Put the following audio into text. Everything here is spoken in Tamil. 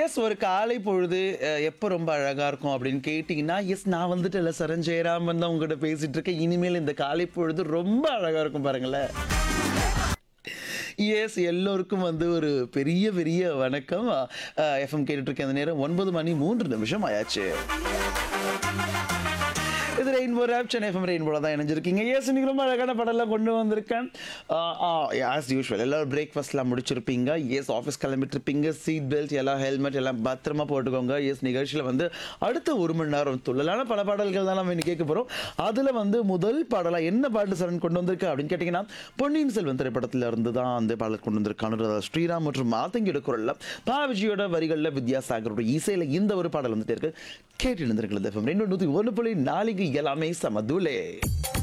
எஸ் ஒரு காலை பொழுது அஹ், எப்போ ரொம்ப அழகா இருக்கும் அப்படின்னு கேட்டிங்கன்னா எஸ் நான் வந்துட்டு இல்லை சரண் ஜெயராமன் தான் உங்ககிட்ட பேசிட்டு இருக்கேன் இனிமேல் இந்த காலை பொழுது ரொம்ப அழகா இருக்கும் பாருங்களேன் எஸ் எல்லோருக்கும் வந்து ஒரு பெரிய பெரிய வணக்கம் எஃப்எம் கேட்டுட்டு இருக்கேன் அந்த நேரம் ஒன்பது மணி மூன்று நிமிஷம் ஆயாச்சு இது ரெயின்போ ரேப் சென்னை எஃப்எம் ரெயின்போல தான் இணைஞ்சிருக்கீங்க எஸ் இன்னைக்கு ரொம்ப அழகான படம்லாம் கொண்டு வந்திருக்கேன் ஆஸ் யூஸ்வல் எல்லாரும் பிரேக்ஃபாஸ்ட்லாம் முடிச்சிருப்பீங்க எஸ் ஆஃபீஸ் கிளம்பிட்டு இருப்பீங்க சீட் பெல்ட் எல்லாம் ஹெல்மெட் எல்லாம் பத்திரமா போட்டுக்கோங்க எஸ் நிகழ்ச்சியில் வந்து அடுத்த ஒரு மணி நேரம் துள்ளலான பல பாடல்கள் தான் நம்ம இன்னைக்கு கேட்க போகிறோம் அதில் வந்து முதல் பாடலாக என்ன பாட்டு சரண் கொண்டு வந்திருக்கு அப்படின்னு கேட்டிங்கன்னா பொன்னியின் செல்வன் திரைப்படத்தில் இருந்து தான் அந்த பாடல் கொண்டு வந்திருக்கான ஸ்ரீராம் மற்றும் மாத்தங்கியோட குரலில் பா விஜயோட வரிகளில் வித்யாசாகரோட இசையில் இந்த ஒரு பாடல் வந்துட்டு இருக்கு கேட்டு இருந்திருக்கிறது ரெண்டு நூற்றி ஒன்று புள்ளி நாளைக்கு எல்லாமே சமதுலே